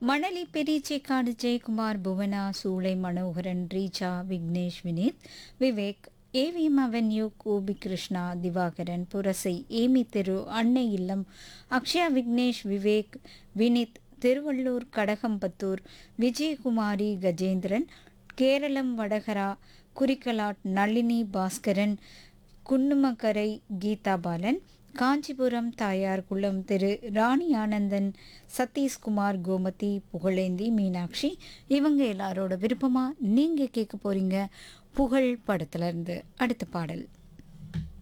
Manali பெரியச்சேக்காடு Jayakumar Bhuvana Choolai Manoharan Richa Vignesh Vineeth Vivek AVM avenue Gopi Krishna Divakaran Purasai ஏமி தெரு அன்னை இல்லம் அக்ஷயா விக்னேஷ் விவேக் வினித் திருவள்ளூர் கடகம்பத்தூர் விஜயகுமாரி கஜேந்திரன் கேரளம் வடகரா குறிக்கலாட் நளினி பாஸ்கரன் குன்னுமக்கரை கீதா பாலன் காஞ்சிபுரம் தாயார் குளம் திரு ராணி ஆனந்தன் சதீஷ்குமார் கோமதி புகழேந்தி மீனாட்சி இவங்க எல்லாரோட விருப்பமா நீங்க கேட்க போறீங்க புகழ் படத்துல இருந்து அடுத்த பாடல்